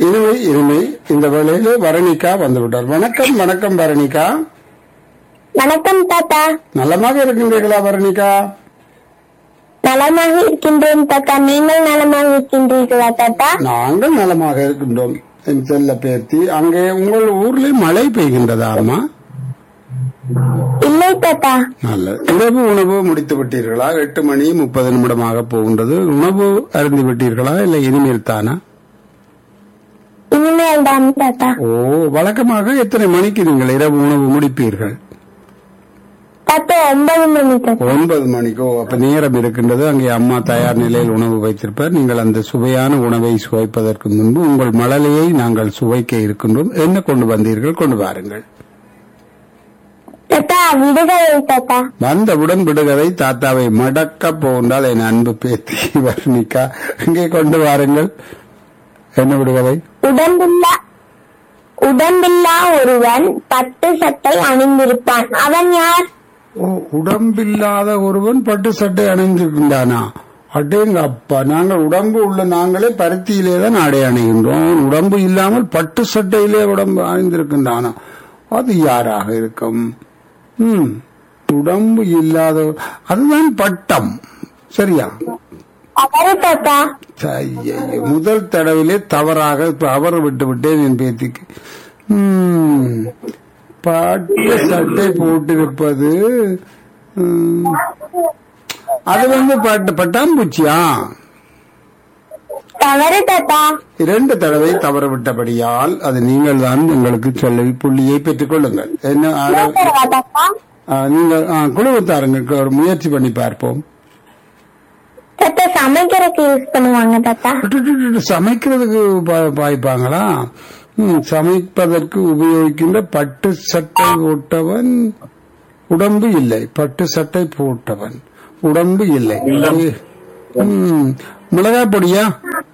இனிமை இனிமை இந்த வேளையிலே வர்ணிகா வந்துவிட்டார் வணக்கம் வணக்கம் வர்ணிகா வணக்கம் தாத்தா நலமாக இருக்கின்றீர்களா வர்ணிகா நலமாக இருக்கின்றேன் தாத்தா நீங்கள் நலமாக இருக்கின்றீர்களா தாத்தா நாங்கள் நலமாக இருக்கின்றோம் என் செல்ல பேத்தி அங்கே உங்கள் ஊரில் மழை பெய்கின்றதா அம்மா இல்லை தாத்தா நல்லது இரவு உணவு முடித்து விட்டீர்களா எட்டு மணி முப்பது நிமிடமாக போகின்றது உணவு அருந்தி விட்டீர்களா இல்லை இனிமேல் தானா இனிமேல் தான் தாத்தா ஓ வழக்கமாக எத்தனை மணிக்கு நீங்கள் இரவு உணவு முடிப்பீர்கள் தாத்தா ஒன்பது மணி தாத்தா ஒன்பது மணிக்கோ அப்ப நேரம் இருக்கின்றது அங்கே அம்மா தயார் நிலையில் உணவு வைத்திருப்பார் நீங்கள் அந்த சுவையான உணவை சுவைப்பதற்கு முன்பு உங்கள் மழலையை நாங்கள் சுவைக்க இருக்கின்றோம் என்ன கொண்டு வந்தீர்கள் கொண்டு வாருங்கள் தாத்தா விடுதலை தாத்தா வந்தவுடன் விடுகதை தாத்தாவை மடக்க போன்றால் என் அன்பு பேத்தி வர்ணிக்கா இங்கே கொண்டு வாருங்கள் என்ன விடுகதை உடம்பில்லா உடம்பில்லா ஒருவன் பட்டு சட்டை அணிந்திருப்பான் அவன் யார் ஓ உடம்பில்லாத ஒருவன் பட்டு சட்டை அணிந்திருக்கின்றானா அடேங்க அப்பா நாங்கள் உடம்பு உள்ள நாங்களே பருத்தியிலே தான் ஆடை அணிகின்றோம் உடம்பு இல்லாமல் பட்டு சட்டையிலே உடம்பு அணிந்திருக்கின்றானா அது யாராக இருக்கும் ம் உடம்பு இல்லாத அதுதான் பட்டம் சரியா அவரு தாத்தா ஐயையோ, முதல் தடவிலே தவறாக இப்ப அவர் விட்டு விட்டேன் என் பேத்திக்கு ம், பட்டு சட்டை போட்டிருப்பது ம், அது வந்து பட்டு பட்டாம்பூச்சியா தவறு தாத்தா இரண்டு தடவை தவற விட்டபடியால் அது நீங்கள் தான் உங்களுக்கு சொல்லி புள்ளியை பெற்றுக் கொள்ளுங்கள் என்ன ஆ, தருவா தாத்தா ஆ, நீங்கள் ஆ, குழுவத்தாருங்க ஒரு முயற்சி பண்ணி பார்ப்போம் தாத்தா சமைக்கிறதுக்கு யூஸ் பண்ணுவாங்க தாத்தா அடடடட, சமைக்கிறதுக்கு பா- பாய்ப்பாங்களா ம், சமைப்பதற்கு உபயோகிக்கின்ற பட்டு சட்டை போட்டவன் உடம்பு இல்லை பட்டு சட்டை போட்டவன் உடம்பு இல்லை ம், மிளகாய் பொடியா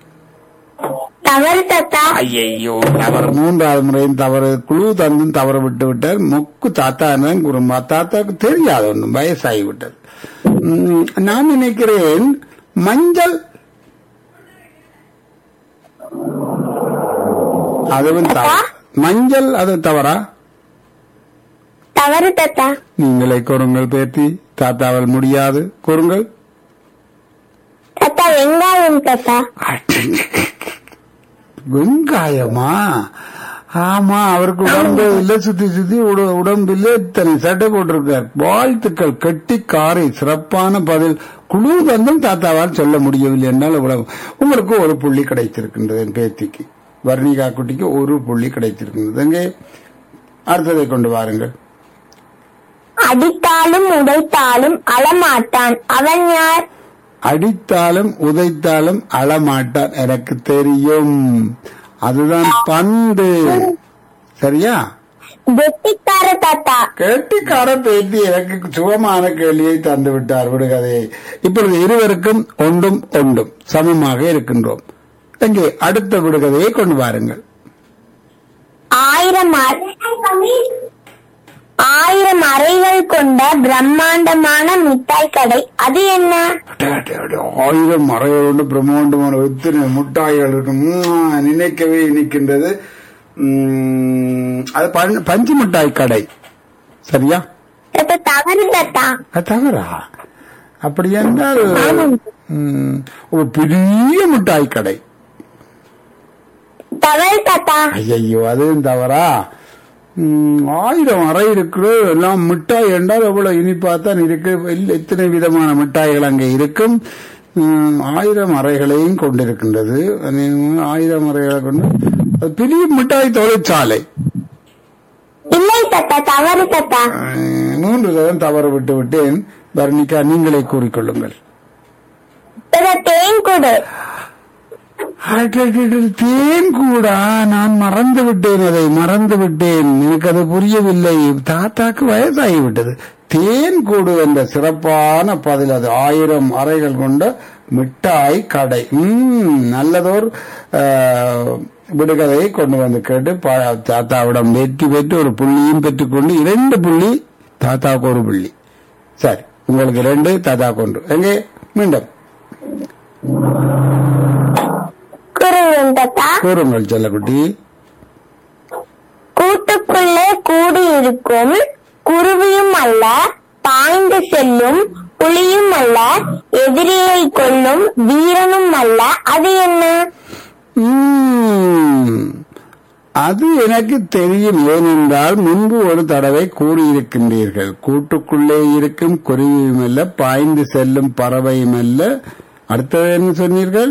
தவறு தாத்தா ஐயோ தவறு மூன்றாவது முறையும் தவறு குழு தந்தும் தவறு விட்டு விட்டார் மொக்கு தாத்தா தான் குறும்பா தாத்தாக்கு தெரியாது ஒன்றும் வயசாகி விட்டது ம், நான் நினைக்கிறேன் மஞ்சள் அதுவும் தவறு மஞ்சள் அது தவறா தவறு தாத்தா நீங்களே கூறுங்கள் பேத்தி தாத்தாவால் முடியாது கூறுங்கள் தாத்தா வெங்காயம் தாத்தா வெங்காயமா ஆமா அவருக்கு உடம்பு இல்ல சுத்தி சுத்தி உட- உடம்பில் இத்தனை சட்டை போட்டிருக்கார் வாழ்த்துக்கள் கட்டி காரை சிறப்பான பதில் குழு தந்தும் தாத்தாவால் சொல்ல முடியவில்லை என்றால் இவ்வளவு உங்களுக்கு ஒரு புள்ளி கிடைத்திருக்கின்றது என் பேத்திக்கு வர்ணிகா குட்டிக்கு ஒரு புள்ளி கிடைத்திருக்கின்றது எங்கே அடுத்ததை கொண்டு வாருங்கள் அடித்தாலும் உடைத்தாலும் அழமாட்டான் அவன் யார் அடித்தாலும் உதைத்தாலும் அழமாட்டான் எனக்கு தெரியும் அதுதான் பந்து சரியா கெட்டிக்கார தாத்தா கேட்டிக்கார பேட்டி எனக்கு சுகமான கேள்வியை தந்து விட்டார் விடுகதையை இப்பொழுது இருவருக்கும் ஒன்றும் ஒன்றும் சமமாக இருக்கின்றோம் இங்கே அடுத்த விடுகதையை கொண்டு வாருங்கள் ஆயிரம் அறை- ஆயிரம் அறைகள் கொண்ட பிரம்மாண்டமான மிட்டாய் கடை அது என்ன அடே, அடே, அடே, ஆயிரம் மறைகளோடு பிரம்மாண்டமான எத்தனை முட்டாய்கள் இருக்கும் உம், நினைக்கவே இனிக்கின்றது உம், அது பஞ்- பஞ்சு மிட்டாய் கடை சரியா தாத்தா தவறு தாத்தா அது தவறா அப்படி என்றால் உம், ஒரு பெரிய மிட்டாய் கடை தவறு தாத்தா ஐயோ அதுவும் தவறா உம், ஆயிரம் அறை இருக்கிற எல்லாம் மிட்டாய் என்றால் எவ்வளவு இனிப்பாத்தான் இருக்கு இல்ல, எத்தனை விதமான மிட்டாய்கள் அங்கே இருக்கும் உம், ஆயிரம் அறைகளையும் கொண்டிருக்கின்றது அநேகமாக ஆயிரம் அறைகளை கொண்டு அது பெரிய மிட்டாய் தொழிற்சாலை இல்லை தாத்தா தவறு தாத்தா அஹ், மூன்று தரம் தவறு விட்டு விட்டேன் வர்ணிகா நீங்களே கூறிக்கொள்ளுங்கள் தாத்தா தேன்கூடு அடடடட, தேன் கூடா நான் மறந்து விட்டேன் அதை மறந்து விட்டேன் எனக்கு அது புரியவில்லை தாத்தாக்கு வயதாகி விட்டது தேன் கூடு என்ற சிறப்பான பதில் அது ஆயிரம் அறைகள் கொண்ட மிட்டாய் கடை உம் நல்லதோர் ஆஹ், விடுகதையை கொண்டு வந்து கேட்டு பா- தாத்தாவிடம் வெற்றி பெற்று ஒரு புள்ளியும் பெற்றுக்கொண்டு இரண்டு புள்ளி தாத்தாவுக்கு ஒரு புள்ளி சரி உங்களுக்கு ரெண்டு தாத்தாவுக்கு ஒன்று எங்கே மீண்டும் கூறுகிறேன் தாத்தா கூறுங்கள் செல்லக்குட்டி கூட்டுக்குள்ளே கூடி இருக்கும் குருவியும் அல்ல பாய்ந்து செல்லும் புலியும் அல்ல எதிரியை கொல்லும் வீரனும் அல்ல அது என்ன ம், அது எனக்கு தெரியும் ஏனென்றால் முன்பு ஒரு தடவை கூறியிருக்கின்றீர்கள் கூட்டுக்குள்ளே இருக்கும் குருவியும் அல்ல பாய்ந்து செல்லும் பறவையும் அல்ல அடுத்தது என்ன சொன்னீர்கள்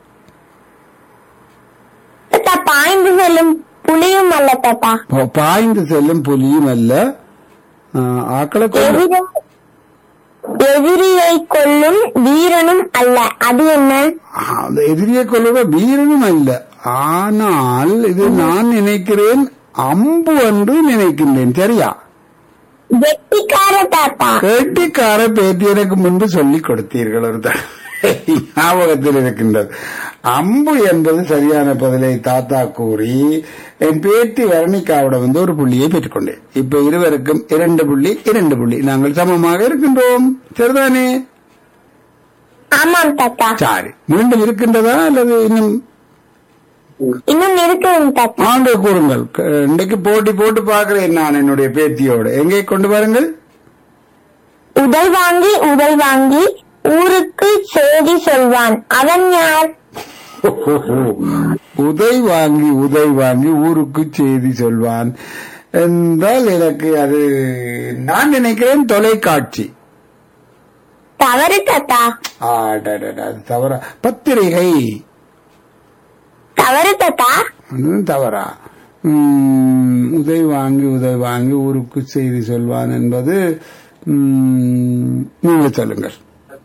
தாத்தா பாய்ந்து செல்லும் புலியும் அல்ல தாத்தா பா- பாய்ந்து செல்லும் புலியும் அல்ல ஆ, ஆக்களை கொண்டு- எதிரி- எதிரியை கொல்லும் வீரனும் அல்ல அது என்ன அந்த எதிரியை கொள்ளுற வீரனும் அல்ல ஆனால் இது நான் நினைக்கிறேன் அம்பு என்று நினைக்கின்றேன் சரியா கெட்டிக்கார தாத்தா கேட்டிக்கார பேட்டி எனக்கு முன்பு சொல்லிக் கொடுத்தீர்கள் ஒரு தடவை. ஞாபகத்தில் இருக்கின்றது அம்பு என்பது சரியான பதிலை தாத்தா கூறி என் பேட்டி வர்ணிக்காவிடம் வந்து ஒரு புள்ளியை பெற்றுக்கொண்டேன் இப்ப இருவருக்கும் இரண்டு புள்ளி இரண்டு புள்ளி நாங்கள் சமமாக இருக்கின்றோம் சரிதானே ஆமாம் தாத்தா சரி மீண்டும் இருக்கின்றதா அல்லது இன்னும் இன்னும் இருக்குதுங்க தாத்தா ஆண்டு கூறுங்கள் க- இன்னைக்கு போட்டி போட்டு பார்க்கிறேன் நான் என்னுடைய பேத்தியோடு எங்கே கொண்டு வாருங்கள் உடல் வாங்கி உடல் வாங்கி ஊருக்கு செய்தி சொல்வான் அவன் யார் உதை வாங்கி உதை வாங்கி ஊருக்கு செய்தி சொல்வான் என்றால் எனக்கு அது நான் நினைக்கிறேன் தொலைக்காட்சி தவறு தாத்தா ஆடடடா, அது தவறா பத்திரிகை தவறு தாத்தா அதுவும் தவறா உம், உதை வாங்கி உதை வாங்கி ஊருக்கு செய்தி சொல்வான் என்பது உம், நீங்க சொல்லுங்கள்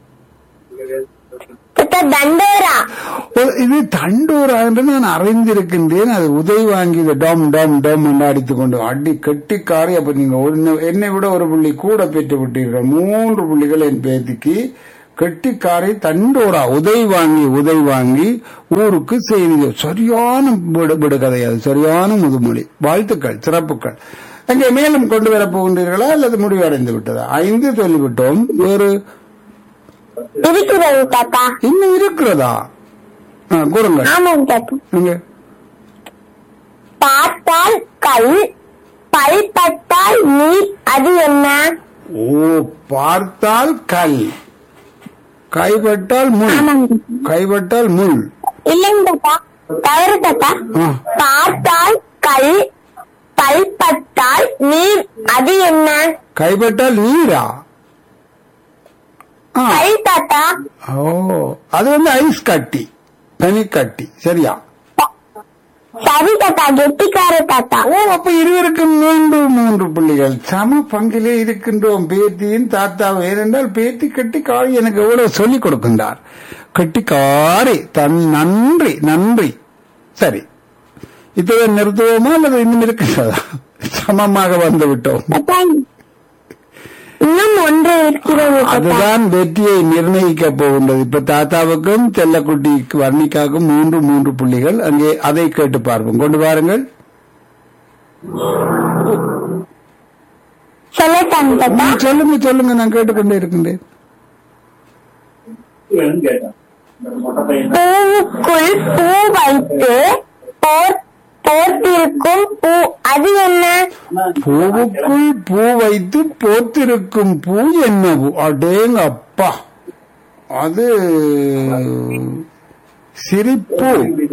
தாத்தா தண்டோரா ஓ, இது தண்டூரா என்று நான் அறிந்திருக்கின்றேன் அது உதவி வாங்கி இதை டம் டம் டம் என்று அடித்துக் கொண்டு அடி கட்டிக்காரி அப்ப நீங்க ஒன்னு- என்னை விட ஒரு புள்ளி கூட பெற்று விட்டீர்கள் மூன்று புள்ளிகள் என் பேத்திக்கு கெட்டிக்காரை தண்டோரா உதவி வாங்கி உதவி வாங்கி ஊருக்கு செய்தி சரியான விடு- விடுகதை அது சரியான முதுமொழி வாழ்த்துக்கள் சிறப்புகள் அங்கே மேலும் கொண்டு வரப் போகின்றீர்களா அல்லது முடிவடைந்து விட்டதா ஐந்து சொல்லிவிட்டோம் வேறு இருக்கிறது தாத்தா இன்னும் இருக்கிறதா ஆ, கூறுங்கள் ஆமாம் தாத்தா இங்க. பார்த்தால் கல் பல் பட்டால் நீர் அது என்ன ஓ பார்த்தால் கல் கைப்பட்டால் முள் ஆமாங்க கைப்பட்டால் முள் இல்லைங்க தாத்தா தவறு தாத்தா ஆ. பார்த்தால் கல் பல் பட்டால் நீர் அது என்ன கைப்பட்டால் நீரா ஆ, கல் தாத்தா ஓ அது வந்து ஐஸ் கட்டி பனிக்கட்டி சரியா சரி தாத்தா கெட்டிக்கார தாத்தா ஓ அப்ப இருவருக்கும் மூன்று மூன்று புள்ளிகள் சம பங்கிலே இருக்கின்றோம் பேத்தியின் தாத்தாவை ஏனென்றால் பேத்தி கட்டிக்காரி எனக்கு எவ்வளவு சொல்லிக் கொடுக்கின்றார் கட்டிக்காரி தன் நன்றி நன்றி சரி இத்துடன் நிறுத்துவோமா அல்லது இன்னும் இருக்கின்றதா சமமாக வந்து விட்டோம் தாத்தா இன்னும் ஒன்று இருக்கிறது தாத்தா அதுதான் வெற்றியை நிர்ணயிக்க போகின்றது இப்ப தாத்தாவுக்கும் செல்லக்குட்டி வர்ணிக்காவுக்கும் மூன்று மூன்று புள்ளிகள் அங்கே அதை கேட்டு பார்ப்போம் கொண்டு பாருங்கள் சொல்லட்டாங்க தாத்தா நீ சொல்லுங்க சொல்லுங்க நான் கேட்டுக்கொண்டே இருக்கின்றேன் பூவுக்குள் பூ வைத்து போர் போர்த்திருக்கும் பூ அது என்ன பூவுக்குள் பூ வைத்து போத்திருக்கும் பூ என்ன பூ அடேங்க அப்பா அது சிரிப்பு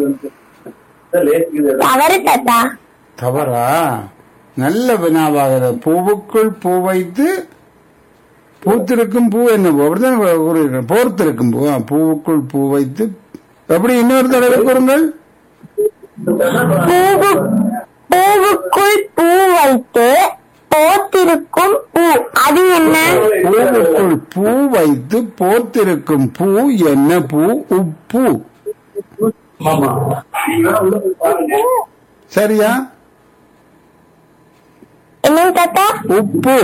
தவறு தாத்தா தவறா நல்ல வினாவாக பூவுக்குள் பூ வைத்து பூத்திருக்கும் பூ என்ன பூ அப்படிதான் கூறுகிறேன் போர்த்திருக்கும் பூ ஆ, பூவுக்குள் பூ வைத்து எப்படி இன்னொரு தடவை கூறுங்கள் பூவு பூவுக்குள் பூ வைத்து போர்த்திருக்கும் பூ அது என்ன பூவுக்குள் பூ வைத்து போர்த்திருக்கும் பூ என்ன பூ உப்பு சரியா என்ன தாத்தா உப்பு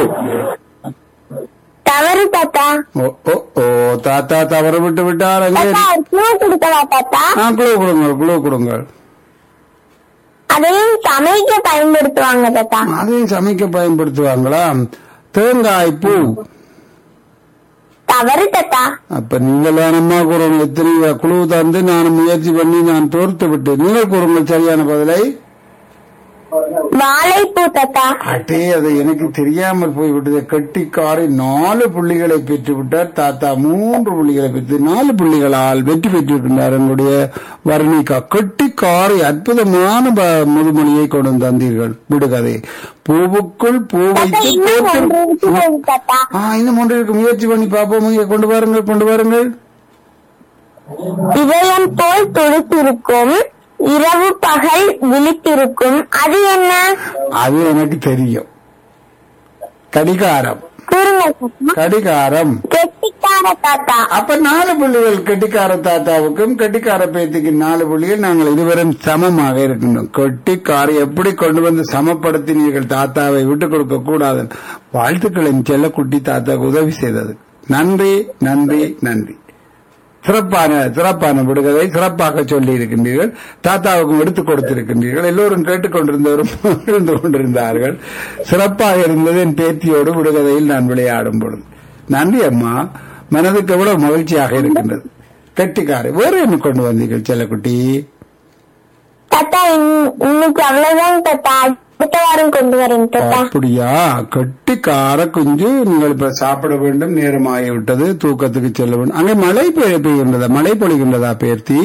தவறு தாத்தா ஓ ஓ ஓ தாத்தா தவறு விட்டு விட்டார் அங்கே தாத்தா பூ கொடுக்கவா தாத்தா ஆ குழு கொடுங்கள் குழு கொடுங்கள் அதையும் சமைக்க பயன்படுத்துவாங்க தாத்தா அதையும் சமைக்க பயன்படுத்துவாங்களா தேங்காய் பூ வரும் தாத்தா அப்ப நீங்கள் தானம்மா கூறணும் எத்தனை குழு தந்து நான் முயற்சி பண்ணி நான் தோர்த்து விட்டேன் நீங்கள் கூறுங்கள் சரியான பதிலை வாழைப்பூ தாத்தா அட்டே அது எனக்கு தெரியாமல் போய்விட்டது கட்டிக்காரி நாலு புள்ளிகளை பெற்று விட்டார் தாத்தா மூன்று புள்ளிகளை பெற்று நாலு புள்ளிகளால் வெற்றி பெற்றிருக்கின்றார் எங்களுடைய வர்ணிகா கட்டிக்காரி அற்புதமான ப- முதுமொழியை கொண்டு வந்து தந்தீர்கள் விடுகதை பூவுக்குள் பூ தாத்தா வைத்து இன்னும் போட்டு- ஒன்று இருக்கிறது தாத்தா ஆ இன்னும் ஒன்று இருக்கு முயற்சி பண்ணி பார்ப்போம் இங்க கொண்டு வாருங்கள் கொண்டு வாருங்கள் இதயம் போல் துடித்திருக்கும் இரவு பகல் விழித்திருக்கும் அது என்ன அது எனக்கு தெரியும் கடிகாரம் கூறுங்க தாத்தா கடிகாரம் கெட்டிக்கார தாத்தா அப்ப நாலு புள்ளிகள் கெட்டிக்கார தாத்தாவுக்கும் கெட்டிக்கார பேத்திக்கு நாலு புள்ளிகள் நாங்கள் இருவரும் சமமாக இருக்கின்றோம் கெட்டிக்காரை எப்படி கொண்டு வந்து சமப்படுத்தினீர்கள் தாத்தாவை விட்டுக் கொடுக்க கூடாது வாழ்த்துக்களின் செல்லக்குட்டி தாத்தாவுக்கு உதவி செய்தது நன்றி நன்றி நன்றி சிறப்பான சிறப்பான விடுகதை சிறப்பாக சொல்லி இருக்கின்றீர்கள் தாத்தாவுக்கும் எடுத்துக் கொடுத்திருக்கின்றீர்கள் எல்லோரும் கேட்டுக்கொண்டிருந்தவரும் இருந்து கொண்டிருந்தார்கள் சிறப்பாக இருந்தது என் பேத்தியோடு விடுகதையில் நான் விளையாடும் பொழுது நன்றி அம்மா மனதுக்கு எவ்வளவு மகிழ்ச்சியாக இருக்கின்றது கெட்டிக்காரை வேற என்ன கொண்டு வந்தீர்கள் செல்லக்குட்டி தாத்தா இன்- இன்னைக்கு அவ்வளவுதான் தாத்தா அடுத்த வாரம் கொண்டு வரேன் தாத்தா அப்படியா கெட்டிக்கார குஞ்சு நீங்கள் இப்ப சாப்பிட வேண்டும் நேரமாகிவிட்டது தூக்கத்துக்கு செல்ல வேண்டும் அங்கே மழை பெய்ய பெய்கின்றதா மழை பொழிகின்றதா பேர்த்தி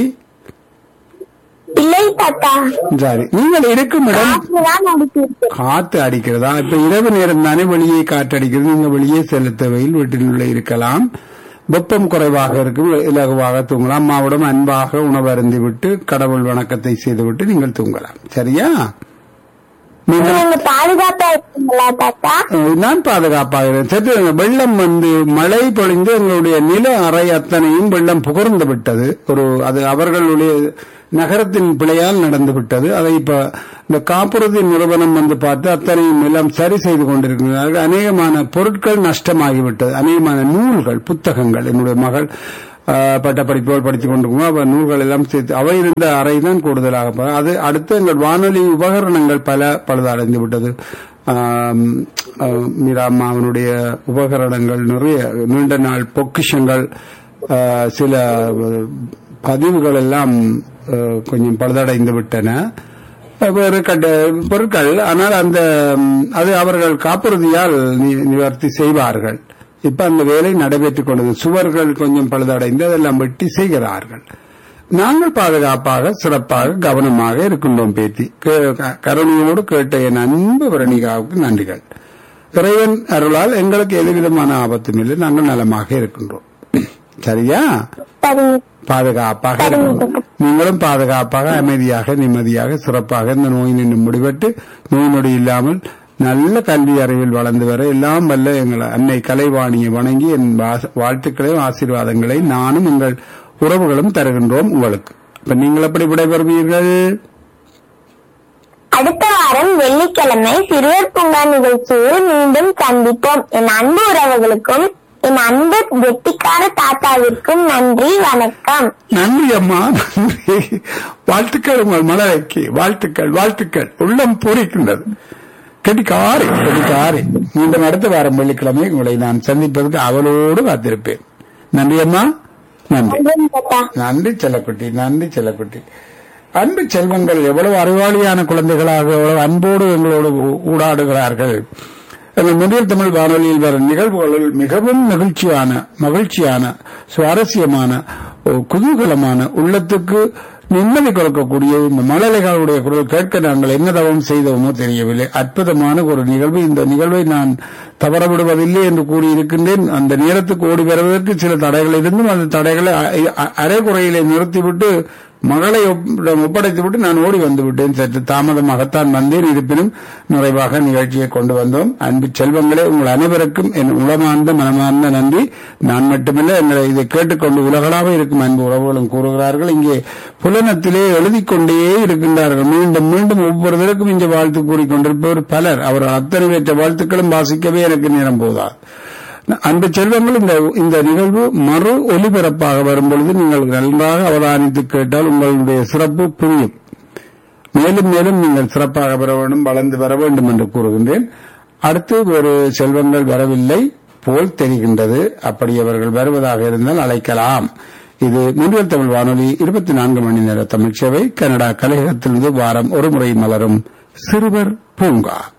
இல்லை தாத்தா சரி நீங்கள் இருக்கும் இடம் காற்றுதான் அடிக்கிறது காத்து அடிக்கிறதா இப்ப இரவு நேரம் தானே வெளியே காற்று அடிக்கிறது நீங்க வெளியே செல்ல தேவையில் வீட்டினுள்ளே இருக்கலாம் வெப்பம் குறைவாக இருக்கும் இலகுவாக தூங்கலாம் அம்மாவிடம் அன்பாக உணவு அருந்தி விட்டு கடவுள் வணக்கத்தை செய்துவிட்டு நீங்கள் தூங்கலாம் சரியா நீங்கள் நீங்க பாதுகாப்பா இருக்கீங்களா தாத்தா அஹ், நான் பாதுகாப்பாக இருக்கிறேன். சற்று வெள்ளம் வந்து மழை பொழிந்து எங்களுடைய நில அறை அத்தனையும் வெள்ளம் புகர்ந்து விட்டது ஒரு அது அவர்களுடைய நகரத்தின் பிழையால் நடந்து விட்டது அதை இப்ப இந்த காப்புறுதி நிறுவனம் வந்து பார்த்து அத்தனையும் எல்லாம் சரி செய்து கொண்டிருக்கிறார்கள் அநேகமான பொருட்கள் நஷ்டமாகிவிட்டது அநேகமான நூல்கள் புத்தகங்கள் என்னுடைய மகள் ஆஹ், பட்டப்படிப்போல் படித்துக் கொண்டிருக்கோம் அவ நூல்கள் எல்லாம் சேர்த்து அவை இருந்த அறை தான் கூடுதலாக ப- அது அடுத்து எங்கள் வானொலி உபகரணங்கள் பல பழுதடைந்து விட்டது ஆம், ஆஹ், மீரா அம்மாவனுடைய உபகரணங்கள் நிறைய நீண்ட நாள் பொக்கிஷங்கள் ஆஹ், சில அஹ், பதிவுகள் எல்லாம் ஆஹ், கொஞ்சம் பழுதடைந்து விட்டன வேறு கட்ட பொருட்கள் ஆனால் அந்த ம், அது அவர்கள் காப்புறுதியால் நி- நிவர்த்தி செய்வார்கள் இப்ப அந்த வேலை நடைபெற்றுக் கொண்டது சுவர்கள் கொஞ்சம் பழுதடைந்து அதெல்லாம் வெட்டி செய்கிறார்கள் நாங்கள் பாதுகாப்பாக சிறப்பாக கவனமாக இருக்கின்றோம் பேத்தி கே- க- கருணையோடு கேட்ட என் அன்பு வர்ணிகாவுக்கு நன்றிகள் இறைவன் அருளால் எங்களுக்கு எதுவிதமான ஆபத்தும் இல்லை நாங்கள் நலமாக இருக்கின்றோம் சரியா சரிங்க பாதுகாப்பாக இருக்கணும். நீங்களும் பாதுகாப்பாக அமைதியாக நிம்மதியாக சிறப்பாக இந்த நோய் நின்று முடிவெட்டு நோய் நொடி இல்லாமல் நல்ல கல்வி அறிவில் வளர்ந்து வர எல்லாம் வல்ல எங்களை அன்னை கலைவாணியை வணங்கி என் வா- வாழ்த்துக்களையும் ஆசீர்வாதங்களை நானும் எங்கள் உறவுகளும் தருகின்றோம் உங்களுக்கு இப்ப நீங்கள் எப்படி விடைபெறுவீர்கள் அடுத்த வாரம் வெள்ளிக்கிழமை சிறுவர் பூங்கா நிகழ்ச்சியில் மீண்டும் சந்திப்போம் என் அன்பு உறவுகளுக்கும் என் அன்பு கெட்டிக்கார தாத்தாவிற்கும் நன்றி வணக்கம் நன்றி அம்மா நன்றி வாழ்த்துக்கள் உங்கள் மலரைக்கு வாழ்த்துக்கள் வாழ்த்துக்கள் உள்ளம் பூரிக்கின்றது கெட்டிக்காரி கெட்டிக்காரி மீண்டும் அடுத்த வாரம் வெள்ளிக்கிழமை உங்களை நான் சந்திப்பதற்கு அவளோடு காத்திருப்பேன் நன்றி அம்மா நன்றி நன்றி தாத்தா நன்றி செல்லக்குட்டி நன்றி செல்லக்குட்டி அன்பு செல்வங்கள் எவ்வளவு அறிவாளியான குழந்தைகளாக எவ்வளவு அன்போடு எங்களோடு ஊ- ஊடாடுகிறார்கள் எங்கள் முதிர் தமிழ் வானொலியில் வரும் நிகழ்வுகளில் மிகவும் மகிழ்ச்சியான மகிழ்ச்சியான சுவாரஸ்யமான ஒரு குதூகலமான உள்ளத்துக்கு நிம்மதி கொடுக்கக்கூடிய இந்த மழலைகளுடைய குரல் கேட்க நாங்கள் என்ன தவம் செய்தோமோ தெரியவில்லை அற்புதமான ஒரு நிகழ்வு இந்த நிகழ்வை நான் தவறவிடுவதில்லை என்று கூறியிருக்கின்றேன் அந்த நேரத்துக்கு ஓடி வருவதற்கு சில தடைகள் இருந்தும் அந்த தடைகளை அ- அ- அரைகுறையிலே நிறுத்திவிட்டு மகளை ஒப்- ஒப்படைத்து விட்டு நான் ஓடி வந்து விட்டேன் சற்று தாமதமாகத்தான் வந்தேன் இருப்பினும் நிறைவாக நிகழ்ச்சியை கொண்டு வந்தோம் அன்பு செல்வங்களே உங்கள் அனைவருக்கும் என் உளமார்ந்த மனமார்ந்த நன்றி நான் மட்டுமல்ல என்னை இதை கேட்டுக்கொண்டு உலகளாக இருக்கும் அன்பு உறவுகளும் கூறுகிறார்கள் இங்கே புலனத்திலே எழுதிக் கொண்டே இருக்கின்றார்கள் மீண்டும் மீண்டும் ஒவ்வொருவருக்கும் இங்கே வாழ்த்து கூறிக்கொண்டிருப்பவர் பலர் அவர் அத்தனை பெற்ற வாழ்த்துக்களும் வாசிக்கவே எனக்கு நேரம் போதாது அன்பு செல்வங்கள் இந்த இந்த நிகழ்வு மறு ஒலிபரப்பாக வரும்பொழுது நீங்கள் நன்றாக அவதானித்து கேட்டால் உங்களுடைய சிறப்பு புரியும் மேலும் மேலும் நீங்கள் சிறப்பாக பெற வேண்டும் வளர்ந்து வர வேண்டும் என்று கூறுகின்றேன் அடுத்து ஒரு செல்வங்கள் வரவில்லை போல் தெரிகின்றது அப்படி அவர்கள் வருவதாக இருந்தால் அழைக்கலாம் இது முன்னில் தமிழ் வானொலி இருபத்தி நான்கு மணி நேர தமிழ்ச்சேவை கனடா கலையகத்திலிருந்து வாரம் ஒரு முறை மலரும் சிறுவர் பூங்கா